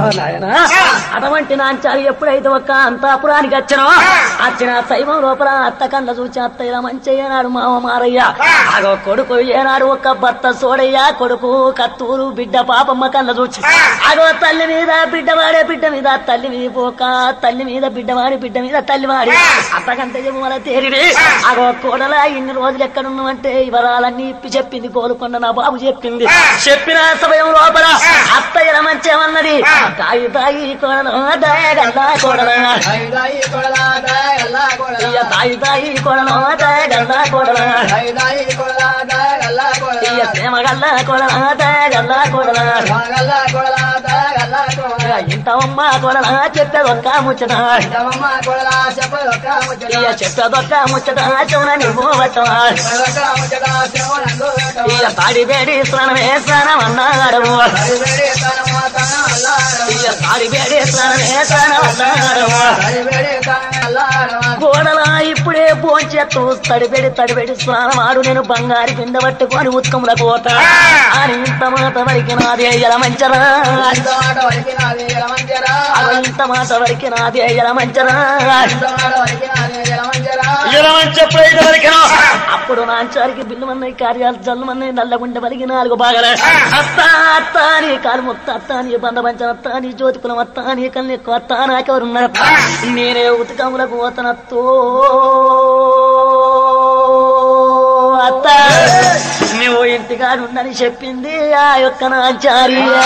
నాయనా అటువంటి నాంచాలి ఎప్పుడైతే ఒక్క అంతాపురానికి వచ్చినో వచ్చిన శైవం లోపల అత్త కళ్ళ చూసి అత్త ఇలా మంచి ఏనాడు మామ మారయ్య అగో కొడుకు ఏనాడు ఒక్క భర్త సోడయ్య కొడుకు కత్తూరు బిడ్డ పాపమ్మ కళ్ళ చూసి అగో తల్లి మీద బిడ్డ వాడే బిడ్డ మీద తల్లి మీద పోక తల్లి మీద బిడ్డ వాడి బిడ్డ మీద తల్లి వాడి అత్తకంటే మన తేరిడి అగో కోడలా ఇన్ని రోజులు ఎక్కడున్నామంటే వివరాలన్నీ ఇప్పి చెప్పింది కోలుకొండ నా బాబు చెప్పింది చెప్పిన సమయం లోపల అత్త ఇలా మంచి ఏమన్నది తాయి తాయి కోడలు దయగల్లా కోడలు ఐదాయి కొడలా దయగల్లా కొడలా. ఇయ్య తాయి తాయి కోడలు దయగల్లా కోడలు ఐదాయి కొడలా దయగల్లా కొడలా. ఇయ్య ప్రేమగల్లా కోడలు దయగల్లా కోడలు మగల్లా కొడలా దయగల్లా కొడలా. ఇంతవమ్మ కోడలు చెప్పేదొక్క ముచ్చట ఇదమమ్మ కొడలా చెప్పదొక్క ముచ్చట. ఇయ్య చెప్పేదొక్క ముచ్చట చెవున నువ్వు పట్టవా చెప్పదొక్క ముచ్చట శివునందు పెట్టవా. ఇయ్య తాడి వేడి స్నానమే స్నానం అన్నాడము హరివేడి తనమా తన అల్లాడవా. ఇయ్య తాడి వేడి స్నానమే స్నానం అన్నాడము హరివేడి తన అల్లాడవా. కోడల ఇప్పుడే భోంచేత్తు తడిబెడి తడిబెడి స్నానమాడు నేను బంగారు పిండ పట్టుకొని ఉత్కముల కోత అని ఇంత మాట వరికి నాదే ఎల మంచరా ఇంత మాట వలికినాది ఎలమంచెరా. అవ ఇంత మాట వరికి నాదే ఎల మంచరా ఇంత మాట వలికినాది ఎలమంచెరా. ఎప్పుడైతే వరికినా అప్పుడు నాంచారికి బిల్లు మన్నాయి కార్యాలు జల్లు మన్నాయి నల్లగుండ వలిగి నాలుగు బాగలే అత్త అత్త అని కాలు మొత్త అత్త అని బంద పంచన అత్త అని జ్యోతి కులం అత్త అని కళ్ళు ఎక్కువ అత్త నాకెవరున్నారు అత్త నేనే ఉతకములకు పోతనత్తో అత్త నువ్వు ఇంటికాడు ఉండని చెప్పింది ఆ యొక్క నాచార్య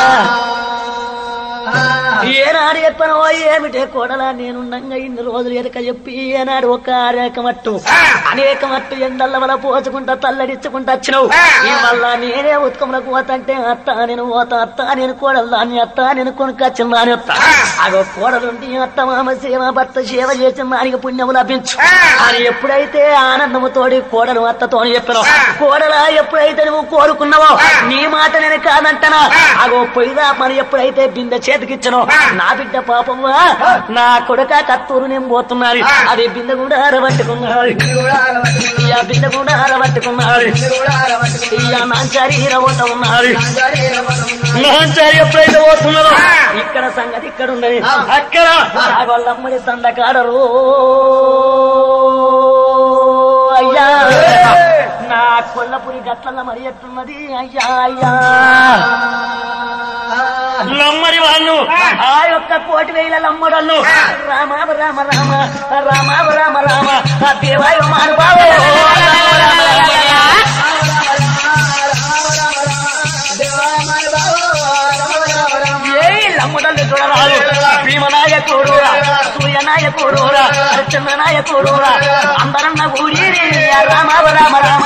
ఏనాడు చెప్పను ఏమిటే కోడలా నేనుండంగా ఇన్ని రోజులు ఎరక చెప్పి ఏనాడు ఒక రేఖమట్టు అనేక మట్టు ఎండల్ల వల్ల పోచుకుంటా తల్లడిచ్చుకుంటా వచ్చినావు ఈ వల్ల నేనే ఉత్కములకు పోతంటే అత్త నేను పోతా అత్త నేను కోడలు దాన్ని అత్త నేను కొనుక్కొచ్చిన దాని అత్త అగో కోడలుండి అత్త మామ సేవ భర్త సేవ చేసిన దానికి పుణ్యము లభించు అని ఎప్పుడైతే ఆనందముతోడి కోడలు అత్తతో చెప్పినావు కోడలా ఎప్పుడైతే నువ్వు కోరుకున్నావో నీ మాట నేను కాదంటనా అగో పొయ్యిదా మరి ఎప్పుడైతే బిందె చేతికిచ్చనో నా బిడ్డ పాపమ్మా నా కొడుక కత్తూరు నేను పోతున్నారు అది బిందె కూడా అరబట్టుకున్నారు ఇయ్య బిందె కూడా అరబట్టుకున్నారు ఇయ్య నాంచారి రవత ఉన్నారు నాంచారి ఎప్పుడైతే పోతున్నారో ఇక్కడ సంగతి ఇక్కడ ఉన్నది అక్కడ వాళ్ళమ్మడి తండకాడరు అయ్యా నా కొల్లపురి గట్ల మరి ఎట్టున్నది అయ్యా అయ్యా లమ్మడి వాళ్ళు ఆ యొక్క కోటి వేల లమ్మడళ్ళు రామ రామ రామ రామ రామ రామ ఆ దేవాయ మానుభావో రామ రామ రామ ఏ లమ్మడల్ని చూడరాదు భీమనాయకుడు సూర్యనాయకుడు చంద్రనాయకుడు అందరన్న ఊరి రామ రామ రామ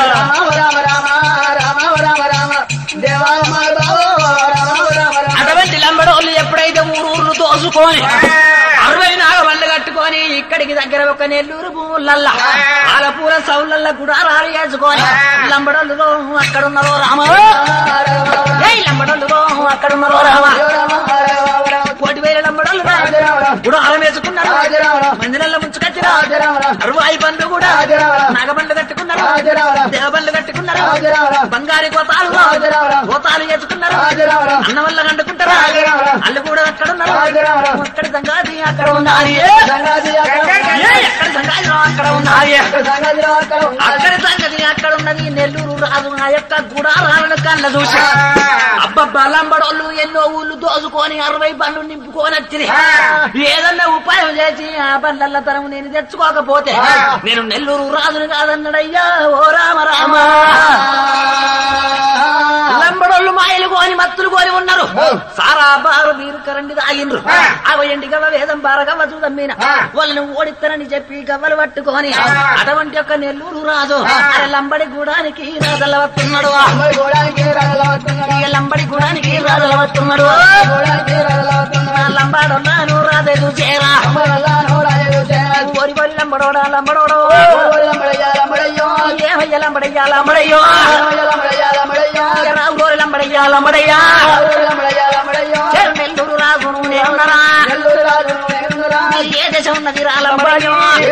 అటువంటి లంబడోళ్ళు ఎప్పుడైతే ఊరు ఊర్లు తోసుకొని అరవై నాగబండ్లు కట్టుకొని ఇక్కడికి దగ్గర ఒక నెల్లూరు భూములల్లా ఆలపూల సౌలల్ల గుడారాలు వేసుకొని లంబడోళ్ళు అక్కడ ఉన్నారో రామ ఏయ్ లంబడోళ్ళు అక్కడ ఉన్నారో రామ కోటి వేల లంబడోళ్ళు గుడారం వేసుకున్నారు మందిరల్ల ముంచుకొచ్చిన అరవై బండ్లు కూడా నాగబండ్లు కట్టుకున్నారు దేవబండ్లు కట్టుకున్నారు బంగారు గోతాలు గోతాలు వేసుకున్నారు అన్న వల్ల కండుకుంటారు అల్లు కూడా అక్కడ ఉన్నారు అక్కడ సంగాది అక్కడ ఉన్నారు ఏ, ఎక్కడ సంగాది అక్కడ ఉన్నారు అక్కడ సంగతి అక్కడ ఉన్నది నెల్లూరు రాజు ఆ యొక్క గుడారాలను కళ్ళ చూసి అబ్బబ్బా లంబడోళ్ళు ఎన్నో ఊళ్ళు దోసుకొని అరవై బండ్లు నింపుకొని వచ్చినాయి ఏదన్నా ఉపాయం చేసి ఆ బండ్ల తరం నేను తెచ్చుకోకపోతే నేను నెల్లూరు రాజుని కాదన్నాడయ్యా ఓ రామ రామ లంబడోళ్ళు మాయలు కోని మత్తులు కోని ఉన్నారు సారా బారు మీరు కరండి తాగిండ్రు అవ ఎండి గవ్వ వేదం బార గవ్వ చూదమ్మిన వాళ్ళని ఓడిస్తారని చెప్పి గవ్వలు పట్టుకొని అటువంటి యొక్క నెల్లూరు రాజు అరే లంబడి గూడానికి రాజల వస్తున్నాడు ఇక లంబడి గూడానికి రాజల వస్తున్నాడు లంబాడొల్లాను రాజు చేరా ఓరి ఓరి లంబడోడా లంబడోడో ఏమయ్య లంబడయ్యా లంబడయ్యో రావు ఓరి లంబడయ్యా లంబడయ్యా చెరు నెల్లూరు రాజు నువ్వు ఉన్నారా ఏ దేశం ఉన్నది రా లంబడయ్యో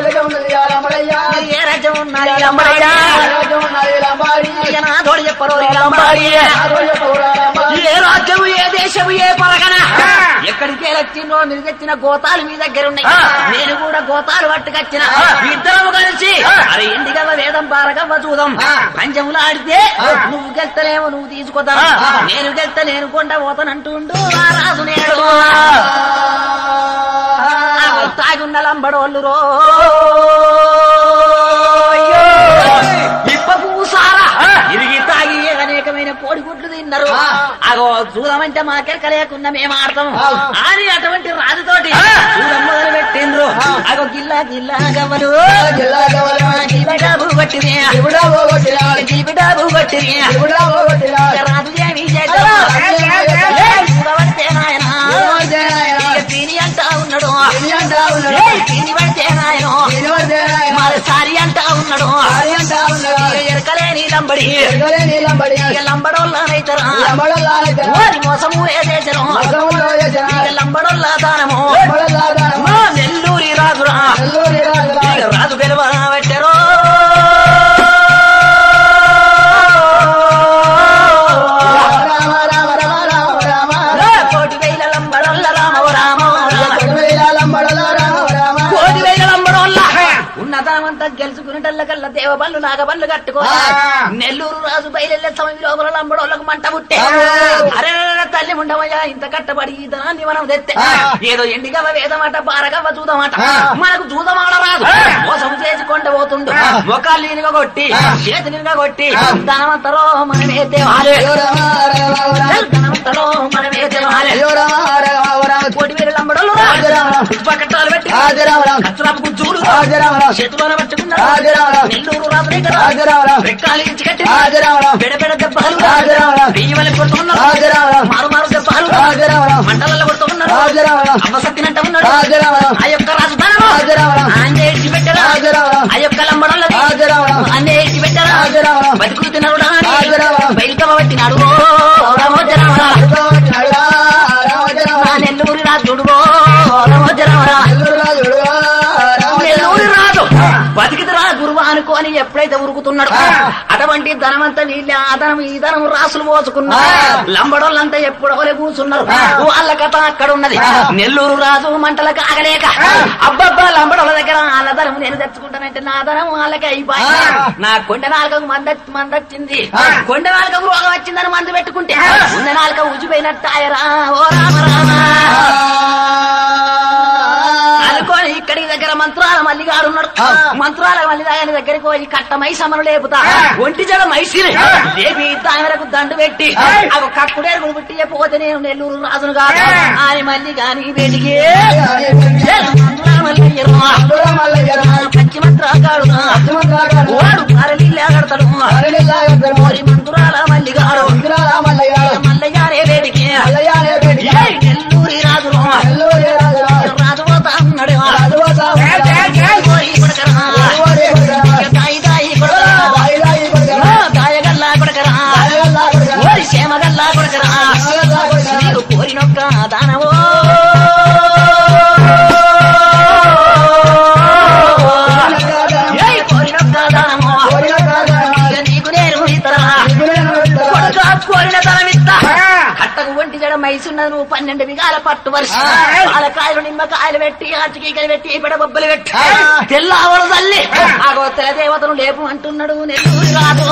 ఏ రాజ్యం ఉన్నది లంబడయ్యా ఇక నా తోడు చెప్పరు లంబాడి ఏ రాజ్యము ఏ దేశము ఏ పలకన ఎక్కడికి వచ్చిందో మీరు తెచ్చిన గోతాలు మీ దగ్గర ఉన్నాయి ఆ. నేను కూడా గోతాలు పట్టుకొచ్చిన ఆ. ఇద్దరం కలిసి ఆ. అరే ఇంటికవ్వ వేదం పారగవ్వ చూద్దాం ఆ. పంచములు ఆడితే ఆ. నువ్వు గెలుతలేమో నువ్వు తీసుకొద్దాం ఆ. ఆ. నేను గెలుత నేను కొండ పోతానంటుండు ఆ రాజు నేడు ఆ తాగున్న లంబడోళ్ళు రో ఇప్ప పూసారా ఆ. ఇరిగి తాగి అనేకమైన కోడిగుడ్లు తిన్నారు ఆ. అగో చూడమంటే మాకెరక లేకుండా మేము ఆడతాం ఆ. అని అటువంటి రాజుతోటి ఆ. చూడం మొదలు పెట్టిండ్రు అగో గిల్లా గిల్లా గవ్వలు జిల్లా గవలం గిలిబిడాబు కొట్టిరి ఇవిడా పోగొట్టిరా గిలిబిడాబు కొట్టిరి ఇవిడా పోగొట్టిరా రాజు ఏమి చేద్దాం ఏయ్, చూడబడితే నాయనా ఇక తిని అంటా ఉన్నాడు ఏయ్, తిని పడితే నాయన మరి సారి అంటా ఉన్నాడు ఇక ఎరకలేని లంబడి ఇక లంబడోళ్ళనైతరా ఓరి మోసము ఏదేశను ఇక లంబడోళ్ళ దానము మా నెల్లూరి రాజురా ఇక రాజు గెలవ పెట్టరు కోటి వేల లంబడోళ్ళ రామో రామో కోటి వేల లంబడోళ్ళ ఉన్నదామంతా గెలుచుకునేటల్ల కల్లా దేవ బళ్ళు నాగ బళ్ళు కట్టుకో ఆ. నెల్లూరు రాజు బయలుదేరే సమయం లోపల లంబడోళ్ళకు మంట పుట్టే ఆ. అరే తల్లి ఉండవయ్యా ఇంత కట్టబడి ఈ ధనాన్ని మనం తెస్తే ఆ. ఏదో ఎండిగవ వేదమాట బారగవ చూదమాట ఆ. మనకు చూదమాడ రాదు ఆ. మోసం చేసి కొండ పోతుండు ఆ. మొక్కలు నీనుగా కొట్టి ఆ. చేతి నీనుగా కొట్టి ఆ. ధనవంతరో మనమే తేవాలే ధనవంతరో మనమే తేవాలే కోటి వేల లంబడోళ్ళు కట్టాలు పెట్టి కచ్చరాపు గుజ్జులు చేతిలోనే పట్టుకున్నారు రాజరావరావు. నెల్లూరు రాజులే కదా రాజరావరావు. రెక్కాలు ఇచ్చి కట్టి రాజరావరావు. బెడబెడ దెబ్బలు రాజరావరావు. బియ్యమని కొడుతున్నారు రాజరావరావు. మారు మారు దెబ్బలు రాజరావరావు. మంటలలో కొడుతున్నారు రాజరావరావు. అమ్మ సత్తినంట ఉన్నాడు రాజరావరావు. ఆ యొక్క రాజధానము రాజరావరావు. ఆంజే ఇచ్చి పెట్టరా రాజరావరావు. ఆ యొక్క లంబడల్లది రాజరావరావు. ఆంజే ఇచ్చి పెట్టరా రాజరావరావు. బతుకు తినరుడా రాజరావరావు. బయలుకమ్మ పట్టినాడు రామోజరావరా ఆ నెల్లూరి రాజుడు రామోజరావరా నెల్లూరి రాజు బతికిదిరా గురువు అనుకోని ఎప్పుడైతే ఉరుకుతున్నాడు అటువంటి ధనమంతా వీళ్ళే ఆ ధనం ఈ ధనం రాసులు మోసుకున్నారు లంబడోళ్ళంతా ఎప్పుడోలే కూర్చున్నారు వాళ్ళ కథ అక్కడ ఉన్నది నెల్లూరు రాజు మంటలకు ఆగలేక అబ్బబ్బా లంబడోళ్ళ దగ్గర వాళ్ళ ధనం నేను తెచ్చుకుంటానంటే నా ధనం వాళ్ళకి అయిపోయి నా కొండ నాలుకకు మంద మందొచ్చింది కొండ నాలుకకు రోగం వచ్చిందని మందు పెట్టుకుంటే ఉన్న నాలుక ఊచిపోయినట్టు ఆయరా ఓ రామ రామ అనుకోని ఇక్కడికి దగ్గర మంత్రాల మల్లిగాడు ఉన్నాడు మంత్రాల మల్లిగాని దగ్గరికి పోయి కట్ట మైసమ్మను లేపుతా ఒంటి జడ మైసిని లేపి తామెరకు దండు పెట్టి అవి కక్కుడేరు పుట్టి పోతే నేను నెల్లూరు రాజును కాదు ఆయన మళ్ళీ గాని వేడికి మంత్రాల మల్లిగరు పచ్చి మంత్రాగాడు వాడు మరలి లేగడతాడు ఓరి మంత్రాల మల్లిగాడు మల్లయ్యారే వేడికి ఏయ్ నెల్లూరి రాజు రాజు పోతా ఉన్నాడు ఓరి కొడకరా దాయి దాయి కొడకరా దాయగల్లా కొడకరా ఓరి క్షేమగల్లా కొడకరా నీకు కోరినొక్క దానవో ఏయ్ కోరినొక్క దానమో ఇక నీకు నేను ఇతరా కొడుకా కోరిన ధనమిత్తా కట్టకు ఒంటి జడ మైసున్నది నువ్వు పన్నెండు బిగాల పట్టు వర్ష పాలకాయలు నిమ్మకాయలు పెట్టి అటుకీకలు పెట్టి బొబ్బలు పెట్టి తెల్లవడు తల్లి ఆ గోత్తల దేవతను లేపు అంటున్నాడు నెల్లూరు రాదు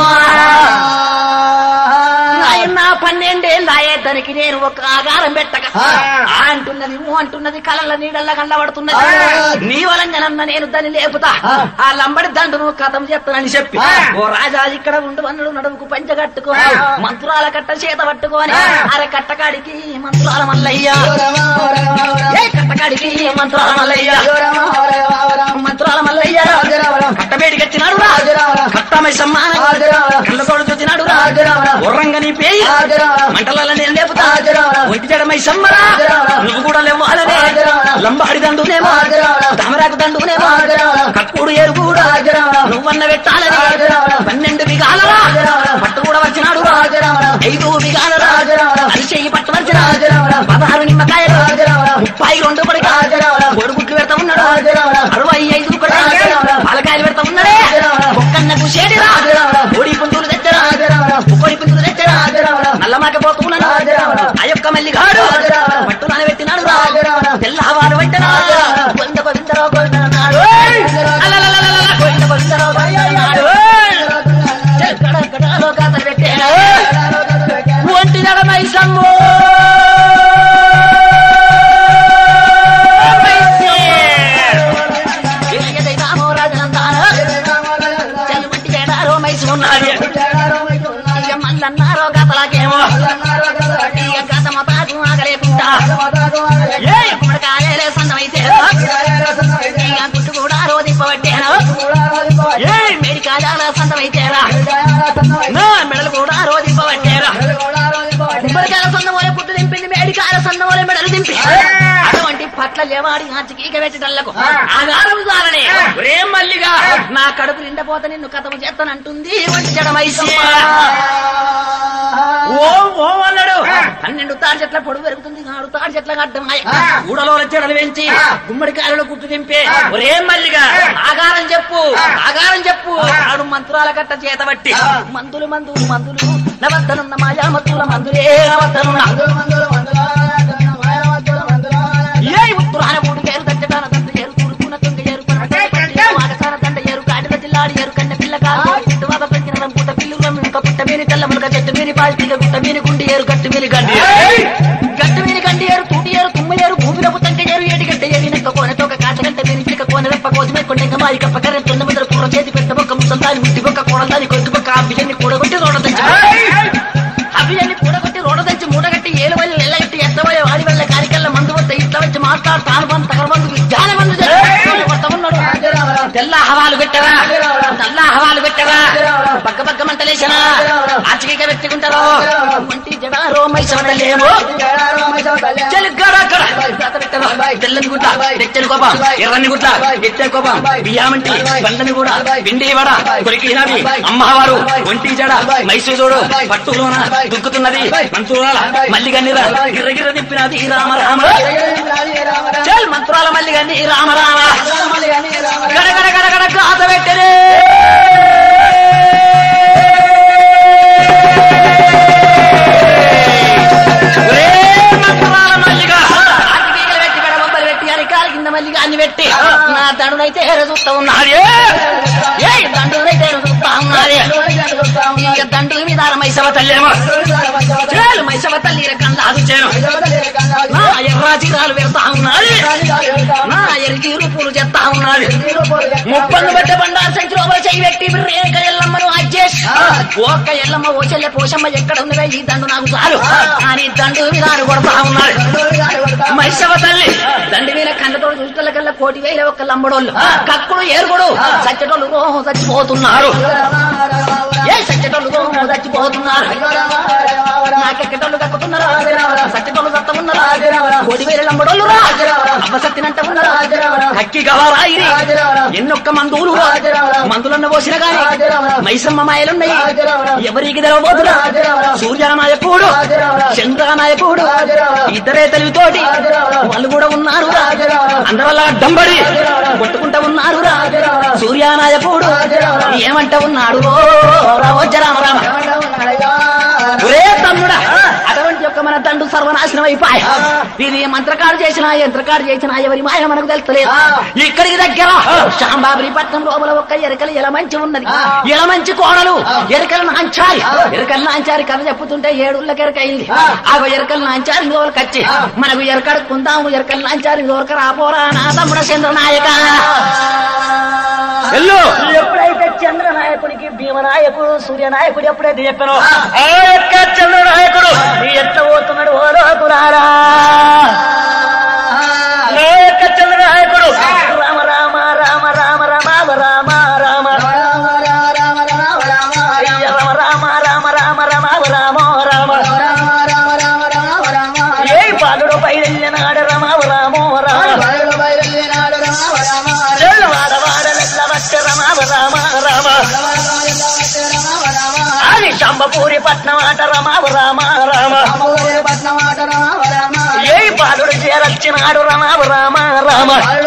నాయన పన్నెండేళ్ళు అయ్యేదానికి నేను ఒక ఆగారం పెట్టక ఆ అంటున్నది ఊ అంటున్నది కళ్ళ నీడల్లా కళ్ళబడుతున్నది నీ వలంగనన్న నేను దాన్ని లేపుతా ఆ లంబడి దండును కథం చెప్తానని చెప్పి ఓ రాజా ఇక్కడ ఉండు అన్నుడు నడుముకు పంచ కట్టుకొని మంత్రాల కట్ట చేత పట్టుకొని అరే కట్టకాడికి మంత్రాల మల్లయ్య ఏ కట్టకాడికి మంత్రాల మల్లయ్య మంత్రాల మల్లయ్య కట్టబేడికి వచ్చినాడు రా కట్టమై సమ్మాన కళ్ళతోడు చూచినాడు రా ఉర్రంగా నీ పేయి మంటలలో నేను లేపుతా ఒంటి జడమై సమ్మరా నువ్వు కూడా లేవాలనే లంబాడి దండునేమో తామరాకు దండునేమో కక్కుడు ఏరు కూడా నువ్వన్న పెట్టాలని పన్నెండు బిగాలరా పట్టు కూడా వచ్చినాడు ఐదు బిగాలరా అరిచెయ్యి పట్టు వచ్చిన పదహారు నిమ్మకాయలు ముప్పై రెండు పడక కొడుగుట్లు పెడతా ఉన్నాడు అరవై ఐదు కూడా పాలకాయలు పెడతా ఉన్నాడే ఒక్కన్నకు చేడిరా కోడి పుంజులు తెచ్చరా కోడి పుంజులు తెచ్చరా నల్లమాక పోతున్నాడు ఆ యొక్క మల్లి గాడు పట్టు నానబెట్టినాడు గట్ట ఏ గుమ్మడికాయలే సన్నమైతే ఇక గుట్టు కూడా రోధింపబట్టేను ఏ మేడికాయాల సన్నమైతేరా నా మెడలు కూడా రోధింపబట్టేరా గుమ్మడికాయల సన్నమోలే పుట్టు దింపింది మేడికాయల సన్నమోలే మెడలు దింపి అటువంటి పట్ల లేవాడి ఆచకీక పెట్టటల్లకు ఆధారం సారనే ఒరే మల్లిగా నా కడుపు నిండపోత నిన్ను కథము చేస్తానంటుంది వంటి జడమైసి ఓం ఓం అన్నాడు పన్నెండు తాడి చెట్ల పొడుగు పెరుగుతుంది నాడు తాడి చెట్ల అడ్డమాయ ఊడలో చెడలు పెంచి గుమ్మడికాయలలో గుట్టు దింపే ఒరే మల్లిగా ఆగారం చెప్పు ఆగారం చెప్పు ఆడు మంత్రాల కట్ట చేతబట్టి మందులు మందులు మందులు నవద్దనున్న మాయా మత్తుల మందులే నవద్దనున్న ఏ ఉత్తరాన మూడు ఏరు దట్టడాన దండ ఏరు తూర్పున తుంగ ఏరు పరమటల పట్టి ఏరు ఆగసాన దండ ఏరు కాటిల జిల్లాడి ఏరు కన్న పిల్ల కాదు ఇటు బాబా పెంచిన రంపుట పిల్లు రమ్మిక పుట్ట మీని తెల్ల మునగ చెట్టు మీని పాల్తీగ గుట్ట మీని గుండి ఏరు గట్టు మీని గండి ఏరు. గట్టు మీని గండి ఏరు తూటి ఏరు తుమ్మ ఏరు భూమిలో పుట్టంక ఏరు ఏడి గడ్డ ఏరి నక్క కోన తోక కాచగంట మీని చిక్క కోన రెప్ప కోసమే కొండ మాయి కప్ప కర్ర తొన్న ముద్ర కూర చేతి పెట్ట బొక్క ముసల్దాని ముట్టి బొక్క కూడదాని కొడుకు బొక్క ఆ బియ్యాన్ని కూడగొట్టి రోడ తెచ్చి అభియాన్ని కూడగొట్టి రోడ తెచ్చి మూడగట్టి ఏలు వల్ల ఎల్లగట్టి ఎత్తబోయే వాడి వల్ల కారికల్ల మందు వస్తే ఇట్లా వచ్చి మాట్లాడు తాను బంధు తగర బంధు విజ్ఞాన బంధు ఉన్నాడు తెల్ల హవాలు పెట్టరా తెల్ల హవాలు పెట్టరా పక్క పక్క మంటలేసనా ఆచకిక పెట్టుకుంటారు ఒంటి జడ రోమైసవడలేమో తెల్లని గుట్ట తెచ్చని కోపం ఎర్రని గుట్ట ఎచ్చని కోపం బియ్యామంటి బండని కూడా పిండి వడ కొరికినవి అమ్మవారు ఒంటి జడ మైసూరుడు పట్టులోన దుక్కుతున్నది మంత్రుల మల్లిగన్నిరా గిర్రగిర్ర తిప్పినది రామ రామ చల్ మంత్రాల మల్లిగన్ని రామ రామ గడ గడ గడ గడ గాత పెట్టరే ఒరే మంత్రాల మల్లిగా అగ్గిగీగలు పెట్టి మెడ బొబ్బలు పెట్టి అరికాల కింద మల్లిగా అన్ని పెట్టి నా దండునైతే ఏర చూస్తా ఉన్నది ఏ దండునైతే ఏర చూస్తా ఉన్నది ఇక దండు మీద మైసవ తల్లేమో చాలు మైసవ తల్లి రకం చేను నా ఎర్రాజీరాలు పెడతా ఉన్నది నా ఎరిగి రూపులు చేస్తా ఉన్నది ముప్పందు పెట్టే బండారు సంచి లోపల చెయ్యి పెట్టి రేఖ ఎల్లమ్మను అజ్జేష్ ఒక్క ఎల్లమ్మ ఓ చెల్లె పోషమ్మ ఎక్కడ ఉన్నవే ఈ దండు నాకు చాలు అని దండు మీద కొడతా ఉన్నాడు మైసవ తల్లి దండి మీద కళ్ళతో చూసిన కల్లా కోటి వేల ఒక్క లంబడోళ్ళు కక్కుడు ఏరుగుడు సచ్చటోళ్ళు ఓహో చచ్చిపోతున్నారు ఏ సచ్చటోళ్ళు ఓహో చచ్చిపోతున్నారు నాకెక్కటోళ్ళు కక్కుతున్నారు సచ్చటోళ్ళు సత్త ఉన్నారు కోటి వేల లంబడోళ్ళు రా అవ్వ సత్తినంట ఉన్నారు కక్కి గవారాయిరి ఎన్నొక్క మందులు మందులన్న పోసిన గాని మైసమ్మ మాయలున్నాయి ఎవరికి తెలవబోతున్నా సూర్యనాయకుడు చంద్రనాయకుడు ఇద్దరే తెలివితోటి వాళ్ళు కూడా ఉన్నారు అందరల్లా డంబడి కొట్టుకుంటా ఉన్నారు సూర్యనాయకుడు ఏమంట ఉన్నాడు ఓ రామోజ రామ రామ ఒరే తమ్ముడా అటువంటి యొక్క మన తండ్రి సర్వనాశనం అయిపోయి ఇది మంత్రకాడు చేసిన యంత్రకాడు చేసిన ఎవరి మాయ మనకు తెలుస్తలేదు ఇక్కడికి దగ్గర శాంబాబురి పట్నం లోపల ఒక్క ఎరకలు ఎలమంచి ఉన్నది ఎలమంచి కోడలు ఎరకలు నాంచారి ఎరకలు నాంచారి కథ చెప్పుతుంటే ఏడుళ్ళకి ఎరకైంది ఆ ఎరకలు నాంచారి లోపలికి వచ్చి మనకు ఎరకడుకుందాము ఎరకలు నాంచారి లోక రాపోరా నా తమ్ముడ చంద్ర నాయక వెళ్ళు ఎప్పుడైతే చంద్రనాయకుడికి భీమనాయకుడు సూర్యనాయకుడు ఎప్పుడైతే చెప్పానో ఆ యొక్క చంద్రనాయకుడు ఎట్లా పోతున్నాడు ఓ లోకులారా నా యొక్క చంద్రనాయకుడు రామ రామ రామ రామ రామ రామ రామ అయ్య రామ రామ రామ రామ రామ రామ రామ ఏ బాలుడు బయలునాడు రామ రామ రామ వాడ వాడ లెల్లవట్ట రామ రామ రామ అది శంభపూరి పట్నం ఆట రామ రామ రామ ఏ బాలుడు చేరొచ్చినాడు రామ రామ రామ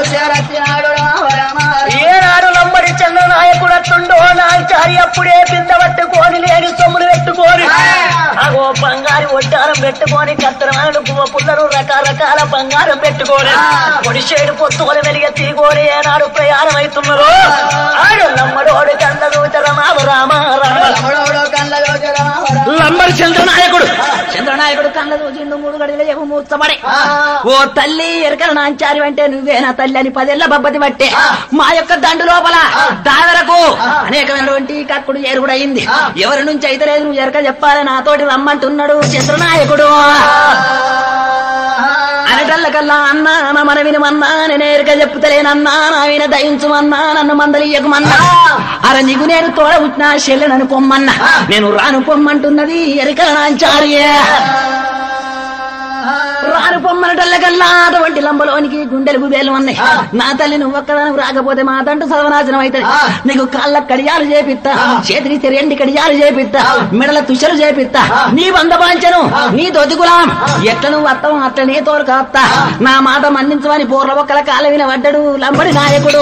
ఏనాడు లంబడి చంద్రనాయకుడు అట్టుండో నాచారి అప్పుడే బింద పట్టుకొని లేని సొమ్ములు పెట్టుకొని అగో బంగారు ఒడ్డారం పెట్టుకొని కత్తరమాలు పువ్వ పుల్లలు రకరకాల బంగారం పెట్టుకొని పొడిచేడు పొత్తుకొని వెలిగ తీగోని ఏనాడు ప్రయాణం అవుతున్నారు ఆడు లంబడోడు కండలు రామ రామ రామ లంబడి చంద్రనాయకుడు చంద్రనాయకుడు కళ్ళ చూసిండు మూడు గడిలో ఏమో మూర్చబడే ఓ తల్లి ఎరకల నాంచారి అంటే నువ్వే నా తల్లి అని పదేళ్ల బబ్బతి పట్టే మా యొక్క దండు లోపల దావరకు అనేకమైనటువంటి కక్కుడు ఏరుగుడయింది ఎవరి నుంచి అయితే లేదు నువ్వు ఎరక చెప్పాలి నాతోటి రమ్మంటున్నాడు చంద్రనాయకుడు అనేటల్లకల్లా అన్నా నా మన వినమన్నా నేను ఎరుక చెప్పుతలేనన్నా నా విన దయించమన్నా నన్ను మందలియకమన్నా అర నీకు నేను తోడ పుట్టిన చెల్లెనను పొమ్మన్నా నేను రాను పొమ్మంటున్నది ఎరుక నాచార్య రాను పొమ్మనటల్లకల్లా అటువంటి లంబలోనికి గుండెలు గుబేలు ఉన్నాయి నా తల్లి నువ్వు ఒక్కదానికి రాకపోతే మా తండ్రి సర్వనాశనం అవుతుంది నీకు కాళ్ళ కడియాలు చేపిస్తా చేతికి రెండు కడియాలు చేపిస్తా మెడల తుషలు చేపిస్తా నీ బంధపాంచను నీ దొదిగులాం ఎట్ల నువ్వు అత్తం అట్ల నీ తోడు కాస్తా నా మాట మన్నించమని పూర్ల ఒక్కల కాల విన పడ్డడు లంబడి నాయకుడు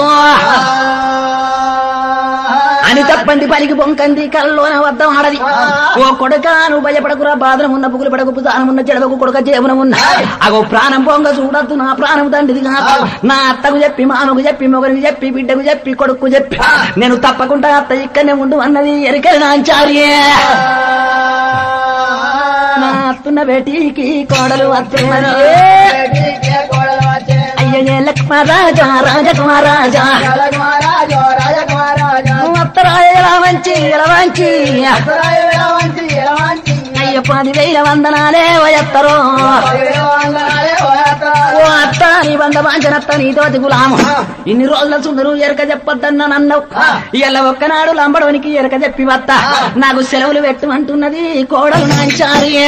అని తప్పంది పలికి బొంకంది కల్లోన వద్దం ఆడది ఓ కొడుక నువ్వు భయపడకురా బాధనం ఉన్న పుగులు పడకు పుదానం ఉన్న చెడవకు కొడుక జీవనం ఉన్న అగో ప్రాణం పొంగ చూడద్దు నా ప్రాణం తండ్రిది కాదు నా అత్తకు చెప్పి మామకు చెప్పి మొగరికి చెప్పి బిడ్డకు చెప్పి కొడుకు చెప్పి నేను తప్పకుండా అత్త ఇక్కడనే ఉండు అన్నది ఎరికరి నాంచార్యే నా అత్తున్న బేటీకి కోడలు అత్తున్నది అయ్యే లక్ష్మరాజా రాజకుమారాజా నువ్వు అత్తరాయ ఎలా మంచి ఎలా మంచి అయ్య పదివేల వందనాలే వయత్తరో ఓ అత్త నీ బంధ వాంచనత్త నీ తోటి గులాము ఇన్ని రోజుల సుందరు ఎరక చెప్పొద్దన్న నన్నవు ఇలా ఒక్కనాడు లంబడవనికి ఎరక చెప్పి వత్త నాకు సెలవులు పెట్టమంటున్నది కోడలు నాంచారియే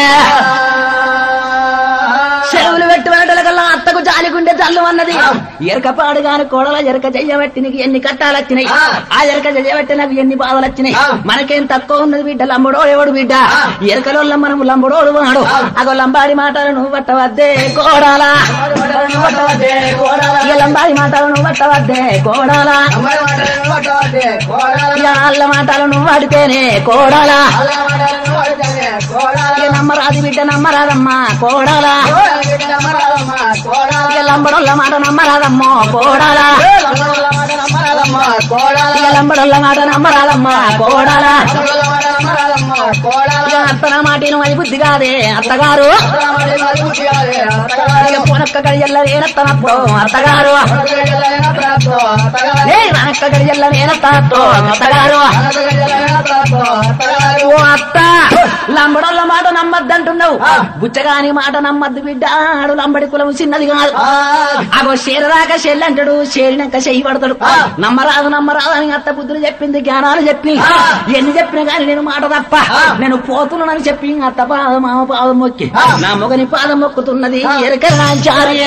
సెలవులు పెట్టుబడలకల్లా అత్తకు జాలిగుండె జల్లు అన్నది ఎరక పాడుగాను కోడల ఎరక చెయ్యబట్టి నీకు ఎన్ని కట్టాలు వచ్చినాయి ఆ ఎరక చెయ్యబట్టి నాకు ఎన్ని బాధలు వచ్చినాయి మనకేం తక్కువ ఉన్నది బిడ్డ లంబడోడు ఎవడు బిడ్డ ఎరకలో మనం లంబడోడు వాడు అగో లంబాడి మాటలు నువ్వు పట్టవద్దే కోడాలా ఇక లంబాడి మాటలు నువ్వు పట్టవద్దే కోడాలా ఇక అల్ల మాటలు నువ్వు వాడితేనే కోడాలా ఇక నమ్మరాది బిడ్డ నమ్మరాదమ్మా కోడాలా ఇక లంబడోళ్ళ మాట నమ్మరాదమ్మో కోడాలా ఇక లంబడోళ్ళ మాట నమ్మరాదమ్మా కోడాలా ఇక అత్తన మాటను అది బుద్ధి కాదే అత్తగారు ఇక పొనక్క గడియల్ల నేనత్తనప్పుడు అత్తగారు ఏ వెనక్క గడియల్ల నేనత్తనప్పుడు అత్తగారు ఓ అత్త లంబడోళ్ళ మాట నమ్మద్దంటున్నావు బుచ్చగాని మాట నమ్మద్దు బిడ్డ ఆడు లంబడి కులం చిన్నది కాదు అగో చేరదాకా చెల్లంటాడు చేరినాక చెయ్యి పడతాడు నమ్మరాదు నమ్మరాదు అని అత్త బుద్ధులు చెప్పింది జ్ఞానాలు చెప్పింది ఎన్ని చెప్పినా కానీ నేను మాట తప్ప నేను పోతున్నానని చెప్పి అత్త పాదం మామ పాదం మొక్కి నా మొగని పాదం మొక్కుతున్నది ఎరకల నాంచారి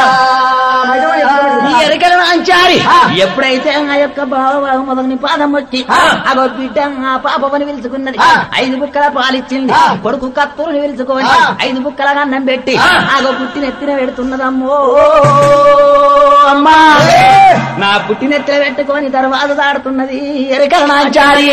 ఈ ఎరకల నాంచారి ఎప్పుడైతే ఆ యొక్క బావ మొదని పాదం మొక్కి అగో బిడ్డ ఆ పాపని పిలుచుకున్నది ఐదు బుక్కల పాలిచ్చింది కొడుకు కత్తురుని పిలుచుకొని ఐదు బుక్కల అన్నం పెట్టి ఆగో పుట్టిన ఎత్తిన పెడుతున్నదమ్మో అమ్మా నా పుట్టినెత్తిన పెట్టుకొని తర్వాత దాడుతున్నది ఎరకల నాంచార్య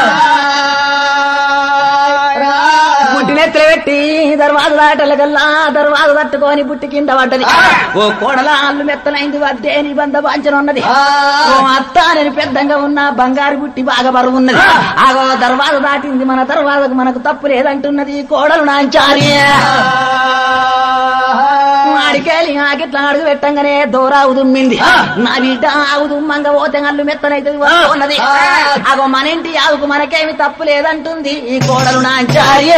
పుట్టినెత్తిన పెట్టి దర్వాజ దాటలకల్లా దర్వాజ తట్టుకొని పుట్టి కింద పడ్డది ఓ కోడల అల్లు మెత్తనైంది వద్దే నీ బంధ వాంచన ఉన్నది ఓ అత్త నేను పెద్దంగా ఉన్న బంగారు పుట్టి బాగా బరువు ఉన్నది ఆగో దర్వాజ దాటింది మన దర్వాజకు మనకు తప్పు లేదంటున్నది కోడలు నాంచార్య అడికేలి ఆకిట్లా అడుగు పెట్టంగానే దూరావు దుమ్మింది నా బిడ్డ ఆవు దుమ్మంగా పోతే అల్లు మెత్తనైతే ఉన్నది అగో మన ఇంటి ఆవుకు మనకేమి తప్పు లేదంటుంది ఈ కోడలు నాంచార్యే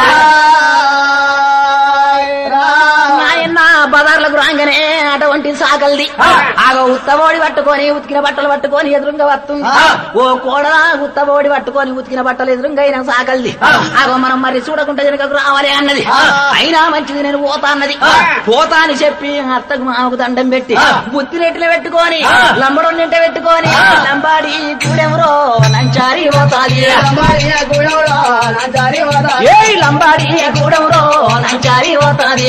నాయన బజార్లకు రాగానే అటువంటి సాగల్ది ఆగో ఉత్తబోడి పట్టుకొని ఉతికిన బట్టలు పట్టుకొని ఎదురుగా వస్తుంది ఓ కోడ ఉత్తబోడి పట్టుకొని ఉతికిన బట్టలు ఎదురుగా అయినా సాగల్ది ఆగో మనం మరి చూడకుండా వెనుకకు రావాలి అన్నది అయినా మంచిది నేను పోతా అన్నది పోతా అని చెప్పి అత్తకు మామకు దండం పెట్టి బుత్తి నెట్టిన పెట్టుకొని లంబడం నింట పెట్టుకొని లంబాడి కూడెవరో నంచారి పోతాది ఏ లంబాడి కూడెవరో నంచారి పోతాది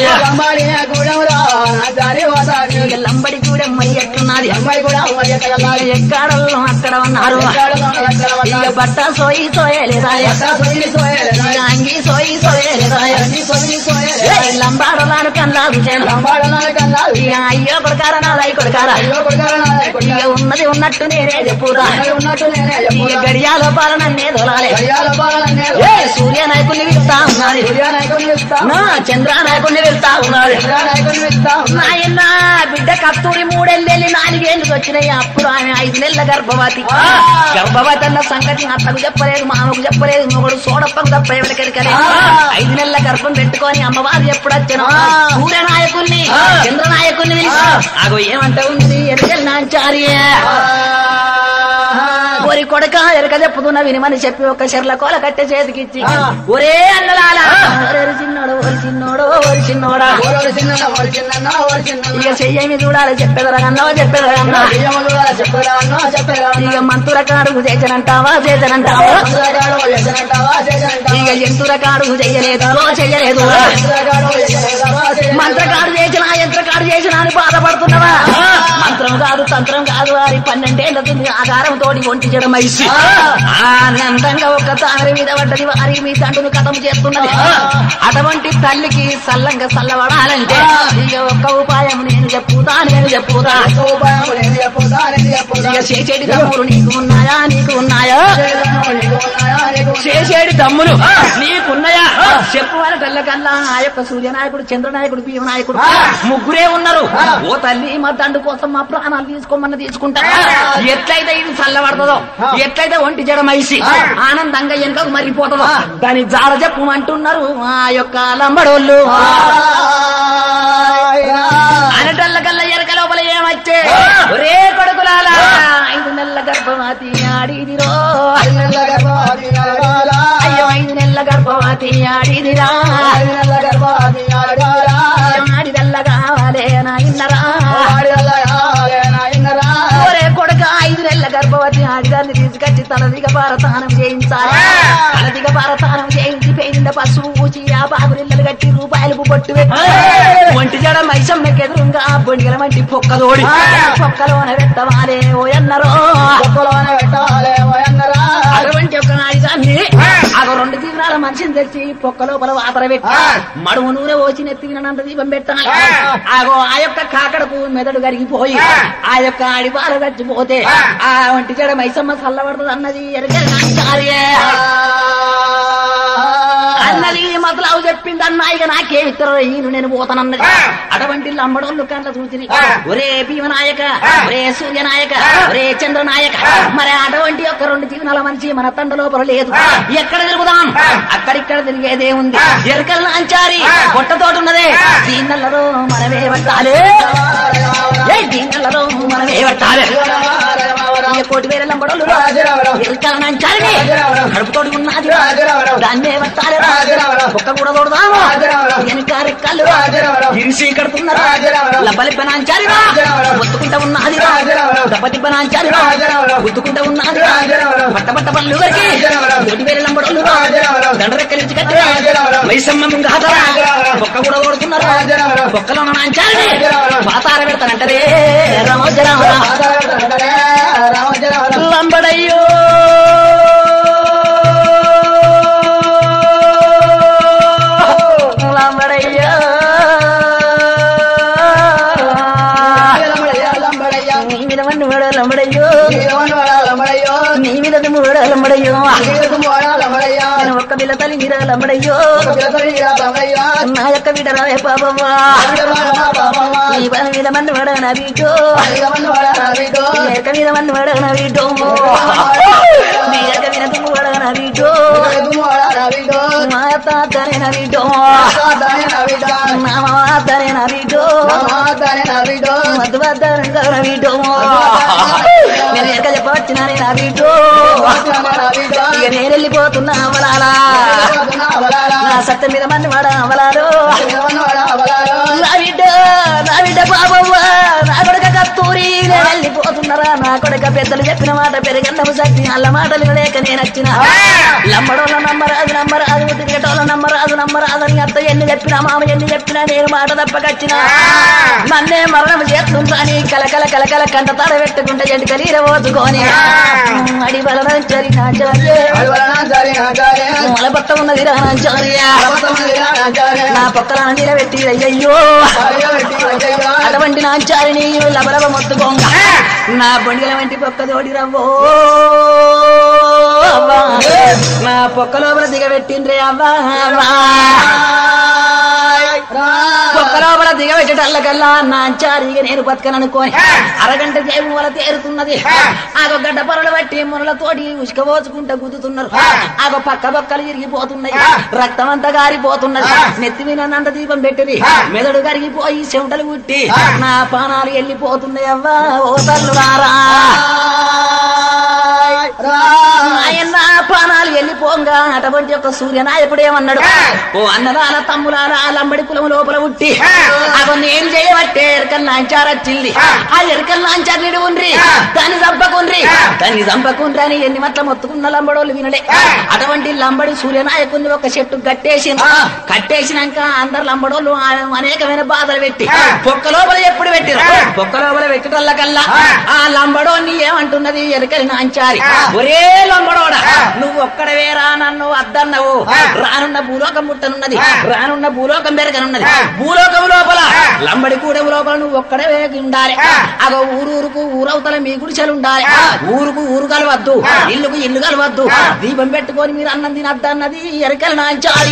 ఇక లంబడి గూడెం మరి ఎట్టున్నది ఇక ఎక్కడల్లో అక్కడ ఉన్నారు ఇక బట్ట సోయి సోయలేదా ఇక అంగి సోయి సోయలేదా ఏ లంబాడలాను కన్నాదు ఇక అయ్యో కొడకార నాదై కొడకార ఇక ఉన్నది ఉన్నట్టు నేనే చెప్పురా ఇక గడియాల పాలన దొలాలే ఏ సూర్య నాయకుల్ని వెళ్తా ఉన్నది నా చంద్ర నాయకుల్ని వెళ్తా ఉన్నాడు నాయన బిడ్డ కస్తూరి మూడేళ్ళెళ్ళి నాలుగేళ్ళు వచ్చినాయి అప్పుడు ఆమె ఐదు నెలల గర్భవతి గర్భవతి అన్న సంగతి అత్తకు చెప్పలేదు మామకు చెప్పలేదు మొగడు సోడప్పకు తప్ప ఎవరికెరకలేదు ఐదు నెలల గర్భం పెట్టుకొని అమ్మవారు ఎప్పుడు వచ్చాను సూర్య నాయకుల్ని చంద్ర అగో ఏమంట ఉన్నది ఎరగల్ నాంచారి ఒరి కొడక ఎరక చెప్పుతున్న వినిమని చెప్పి ఒక చెర్ల కోల కట్టె చేతికిచ్చి ఒరే అన్నలాల ఒరే చిన్నోడు ఒరి చిన్నోడు ఒరి చిన్నోడా ఓరోడు చిన్న ఓడి చిన్న ఓడి చిన్న ఇక చెయ్యమి చూడాలి చెప్పేదరా అన్నవా చెప్పేదరా అన్న బియ్యములుగా చెప్పరా అన్న చెప్పరా ఇక మంతుల కాడుగు చేతనంటావా చేతనంటావా మంత్రగాడు ఎసనంటావా చేసనంటావా ఇక ఎంతుల కాడుగు చెయ్యలేదు చెయ్యలేదు మంత్రగాడు ఎసనంటావా మంత్రకాడు చేసిన యంత్రకాడు చేసిన అని బాధపడుతున్నావా మంత్రం కాదు తంత్రం కాదు వారి పన్నెండేళ్ల తింది ఆధారం తోటి ఒంటి జడం మైసి ఆనందంగా ఒక తామరి మీద పడ్డది వారి మీ తండ్రిని కథం చేస్తున్నది అటువంటి తల్లికి సల్లంగా సల్లబడాలంటే ఇక ఒక్క ఉపాయం నేను చెప్పుతా నేను చెప్పుతా ఉపాయం నేను చెప్పుతా నేను చెప్పుతా ఇక చేసేటి తమ్ముడు నీకు ఉన్నాయా నీకు ఉన్నాయా నీకు ఉన్నాయా నీకు చేసేటి తమ్ములు నీకున్నాయా చెప్పు వాళ్ళ కల్లా ఆ యొక్క సూర్యనాయకుడు చంద్రనాయకుడు భీమనాయకుడు ముగ్గురే ఉన్నారు ఓ తల్లి మా దండు కోసం మా ప్రాణాలు తీసుకోమని తీసుకుంటా ఎట్లయితే ఇది చల్లబడుతుందో ఎట్లయితే ఒంటి జడమైసి ఆనందంగా వెనుకకు మరిపోతుందో దాని జాడ చెప్పమంటున్నారు ఆ యొక్క లంబడోళ్ళు అనటల్ల కల్లా ఎరక లోపల ఏమచ్చే ఒరే కొడుకులాలా ఐదు నెలల గర్భవతి ఆడిదిరో అయ్యో ఐదు నెలల గర్భవతి ఆడిదిరా ఆడిదల్ల కావాలే నాయన్నరా ఒరే కొడుక ఐదు నెలల గర్భవతి ఆడిదాన్ని తీసుకొచ్చి తలదిగ భారతానం చేయించాలి తలదిగ భారతానం చేయించి పేరింద పసుపు పూచి ఆ బాబురిల్లలు కట్టి రూపాయలకు పొట్టు పెట్టి ఒంటి జడ మైసమ్మకి ఎదురుగా బొండిగల వంటి పొక్కదోడి పొక్కలోన పెట్టవాలే ఓ ఎన్నరో అటువంటి ఒక ఆయుధాన్ని అదో రెండు దీవనాల మనిషిని తెచ్చి పొక్క లోపల వాతర పెట్టి మడుము నూనె పోసి నెత్తి వినంత దీపం పెట్టాలి ఆగో ఆ యొక్క కాకడకు మెదడు కరిగిపోయి ఆ యొక్క అడిపాలు చచ్చిపోతే ఆ ఒంటి చెడ మైసమ్మ చల్లబడుతుంది అన్నది ఎరగే అన్నది మొదలవు చెప్పింది అన్న ఇక నాకేమిస్తారు ఈయన నేను పోతానన్నది అటువంటి లంబడోళ్ళు కంట చూసి ఒరే భీమనాయక ఒరే సూర్యనాయక ఒరే చంద్రనాయక మరి అటువంటి యొక్క రెండు జీవనాల మనిషి మన తండ లోపల లేదు ఎక్కడ తిరుగుదాం అక్కడిక్కడ తిరిగేదే ఉంది ఎరకల్ నాంచారి పొట్టతోటి ఉన్నదే దీన్నెలలో మనమే పట్టాలి ఏ దీన్నెలలో మనమే పట్టాలి ఈ కోటి వేల లంబడోళ్ళు ఎరకల్ నాంచారిని కడుపుతోటి ఉన్నది దాన్నే పట్టాలి ఒక్క కూడా తోడదాము వెనక రెక్కలు ఇరిసి కడుతున్నారు లబ్బలి పనాంచారి ఒత్తుకుంటా ఉన్నది దెబ్బతి పనాంచారి గుద్దుకుంటా ఉన్నది పట్ట పట్ట పళ్ళు వరకు కోటి వేల లంబడోళ్ళు దండరెక్కలించి కట్టి వైసమ్మ ముంగాదరా ఒక్క కూడా తోడుతున్నారు ఒక్కలో నాంచారి పాతార పెడతానంటదే రామోజరామరా లంబడయ్యో లంబడయ్యో నీ మీద మన్ను వాడు లంబడయ్యో నీ మీద వాడు లంబడయ్యో నేను ఒక్క బిల్ల తల్లి మీద లంబడయ్యో నా యొక్క బిడ్డ రావే పాపమ్మా నీ పని మీద మన్ను వాడు నా వీటో నీ యొక్క మీద మన్ను వాడు నా వీటో నీ యొక్క మీద తుమ్ము వాడు నా వీటో మా తాతనే నా వీటో నా మాతనే నా వీటో మధు వద్దరంగా నా వీటో నేను ఎక్క చెప్పవచ్చినానే నా వీటో ఇక నేను వెళ్ళిపోతున్నా అవలాలా నా సత్యం మీద మన్ను వాడ అవలాలో నా బిడ్డ నా బిడ్డ బాబవ్వ నా కొడుక కస్తూరి నేను వెళ్ళిపోతున్నారా నా కొడుక పెద్దలు చెప్పిన మాట పెరిగన్నము సత్తి అల్ల మాటలు వినలేక నేను వచ్చిన లమ్మడోళ్ళ నమ్మరాదు నమ్మరాదు తిరిగటోళ్ళ నమ్మరాదు నమ్మరాదు అని అత్త ఎన్ని చెప్పినా మామ ఎన్ని చెప్పినా నేను మాట తప్పకచ్చిన నన్నే మరణం చేస్తుంటాని కలకల కలకల కంట తడ పెట్టుకుంటే ఎంటి కలిర పోతుకొని అడి బలనం చరి నా మొలబట్ట ఉన్నది రాజార్య నా పక్కన నిలబెట్టి అయ్యయ్యో అటువంటి నాంచారిని లబలబ మొత్తుకోంగ నా బొండిగల వంటి పొక్క తోడి రవ్వో అవ్వా. నా పొక్క లోపల దిగబెట్టిండ్రే అవ్వా అవ్వా. పొక్క లోపల దిగబెట్టటల్లకల్లా నాంచారిగా నేను బతకననుకోని అరగంట సేపు వల తేరుతున్నది ఆగో గడ్డ పొరలు బట్టి మునలతోటి ఉసుకపోసుకుంటా గుద్దుతున్నారు ఆగో పక్క పక్కలు ఇరిగిపోతున్నాయి రక్తం అంతా గారిపోతున్నది నెత్తి మీద నంద దీపం పెట్టింది మెదడు కరిగిపోయి చెమటలు పుట్టి నా పానాలు వెళ్ళిపోతున్నాయి అవ్వా ఓ తల్లులారా ఆయన పానాలు వెళ్ళిపోగా అటువంటి ఒక సూర్యనాయకుడు ఏమన్నాడు ఓ అన్నదాన తమ్ములారా లంబడి కులం లోపల ఉట్టి అగో నేను చేయబట్టే ఎరకల్ నాంచారచ్చింది ఆ ఎరకల్ నాంచారు నిడు ఉండ్రి దాన్ని చంపకుండ్రి దాన్ని చంపకుండ్రి అని ఎన్ని మట్ల మొత్తుకున్న లంబడోళ్ళు వినలే అటువంటి లంబడి సూర్యనాయకుని ఒక చెట్టు కట్టేసి కట్టేసినాక అందరు లంబడోళ్ళు ఆ- అనేకమైన బాధలు పెట్టి పొక్క లోపల ఎప్పుడు పెట్టిరు పొక్క లోపల పెట్టటల్లకల్లా ఆ లంబడోని ఏమంటున్నది ఎరకలి నాంచారి ఒరే లంబడోడా నువ్వు ఒక్కడవేరా నన్ను అద్దన్నవు రానున్న భూలోకం ముట్టనున్నది రానున్న భూలోకం పెరగనున్నది భూలోకం లోపల లంబడి కూడెం లోపల నువ్వు ఒక్కడే ఉండాలి అగో ఊరూరుకు ఊరవతల మీ గుడిసెలు ఉండాలి ఊరుకు ఊరు కలవద్దు ఇల్లుకు ఇల్లు కలవద్దు దీపం పెట్టుకొని మీరు అన్నం తినద్దన్నది ఎరకలి నాంచారి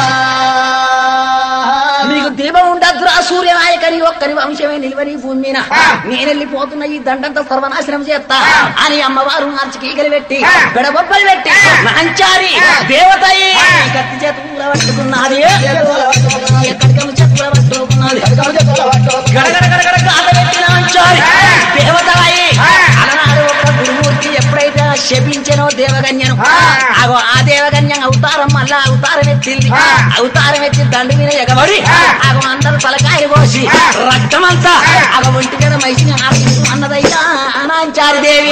మీకు దీపం ఉండద్దురా సూర్యనాయకని ఒక్కని వంశమే నిలువని భూమి మీద నేను వెళ్ళిపోతున్న ఈ దండంతా సర్వనాశనం చేస్తా అని అమ్మవారు మార్చి కీకలు పెట్టి పెడబొబ్బలు పెట్టి నాంచారి దేవతయి కత్తి చేతుల పట్టుకున్నది ఎక్కడికమ్మ చేతుల పట్టుకున్నది గడగడ గడగడ గాథ పెట్టి నాంచారి దేవతయి అలనాడు ఒక గురుమూర్తి ఎప్పుడైతే శపించెనో దేవగన్యను అగో ఆ దేవగన్యం అవతారం మళ్ళా అవతారం ఎత్తింది అవతారం ఎత్తి దండు మీద ఎగబడి అగో అందరు తలకాయలు పోసి రక్తమంతా అగ ఒంటి మీద మైసిని ఆడించు అన్నదయ్యా అనాంచారి దేవి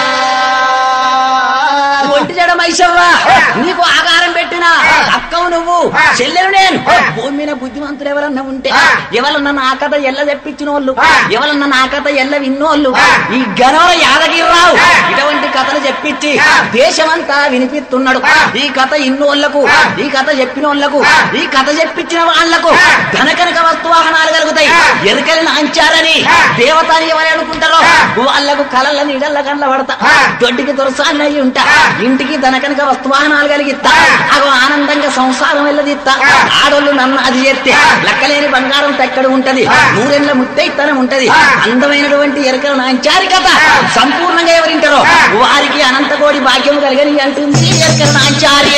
ఒంటి జడ మైసవ్వ నీకు ఆకారం పెట్టిన అక్కవు నువ్వు చెల్లెలు నేను భూమి మీద బుద్ధిమంతులు ఎవరన్నా ఉంటే ఎవరన్నా నా కథ ఎల్ల తెప్పించిన వాళ్ళు ఎవరన్నా నా కథ ఎల్ల విన్నోళ్ళు ఈ గనవర యాదగిరిరావు ఇటువంటి కథలు చెప్పించి దేశమంతా వినిపిస్తున్నాడు ఈ కథ ఇన్నోళ్లకు ఈ కథ చెప్పిన వాళ్ళకు ఈ కథ చెప్పించిన వాళ్లకు ధనకనక వస్తువాహనాలు కలుగుతాయి ఎరుకలు నాంచారని దేవత అని ఎవరు అనుకుంటారో వాళ్లకు కళల నీడల్ల కళ్ళ పడతా దొడ్డికి దొరసాన్ని అయి ఉంటా ఇంటికి ధనకనక వస్తువాహనాలు కలిగిస్తా అగో ఆనందంగా సంసారం వెళ్ళదిస్తా ఆడోళ్ళు నన్ను అది చేస్తే లెక్కలేని బంగారం తెక్కడ ఉంటది నూరెళ్ళ ముత్తైతనం ఉంటది అందమైనటువంటి ఎరకల నాంచారి కథ సంపూర్ణంగా ఎవరింటారో వారికి అనంతకోడి భాగ్యం కలిగని అంటుంది ఎరకల నాంచార్య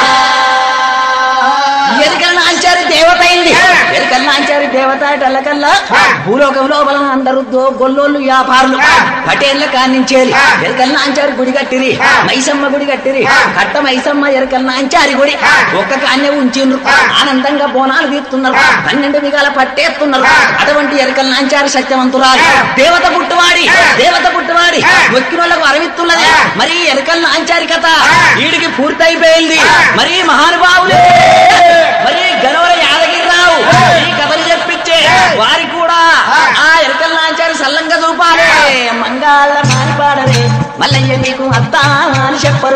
ఎరకల నాంచారి దేవత అయింది ఎరకల నాంచారి దేవత అటల్లకల్లా భూలోకం లోపల అందరూ దో- గొల్లోళ్ళు వ్యాపారులు పటేళ్ల కానించేది ఎరకల నాంచారి గుడి కట్టిరి మైసమ్మ గుడి కట్టిరి కట్ట మైసమ్మ ఎరకల నాంచారి గుడి ఒక్క కాన్య ఉంచిండ్రు ఆనందంగా బోనాలు తీస్తున్నారు పన్నెండు మిగాల పట్టేస్తున్నారు అటువంటి ఎరకల నాంచారి సత్యవంతురాలు దేవత పుట్టువాడి దేవత పుట్టువాడి మొక్కిన వాళ్ళకు అరవిస్తున్నది మరి ఎరకల నాంచారి కథ వీడికి పూర్తయిపోయింది మరి మహానుభావులే మరి గనవర యాదగిరిరావు ఈ కథలు చెప్పించే వారి కూడా ఆ ఎరకల నాంచారి సల్లంగా చూపాలి మంగాళ మానిపాడరే మల్లయ్య నీకు అత్తా అని చెప్పరు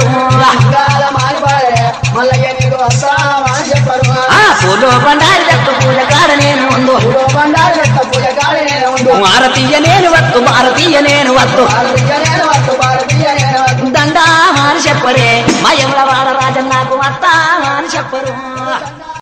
మల్లయ్య నీకు వస్తావా చెప్పరు ఆ పూలో బండారి దత్తు పూజ కాడ నేను ఉందో బండారు పెట్ట పూజ కాడి నేను ఉండు మారతీయ నేను వత్తు మారతీయ నేను వత్తు భారతీయ నేను వస్తు భారతీయ నేను వస్తు దండా అని చెప్పరే మా యమల వాడ రాజన్ నాకు అత్తా అని చెప్పరు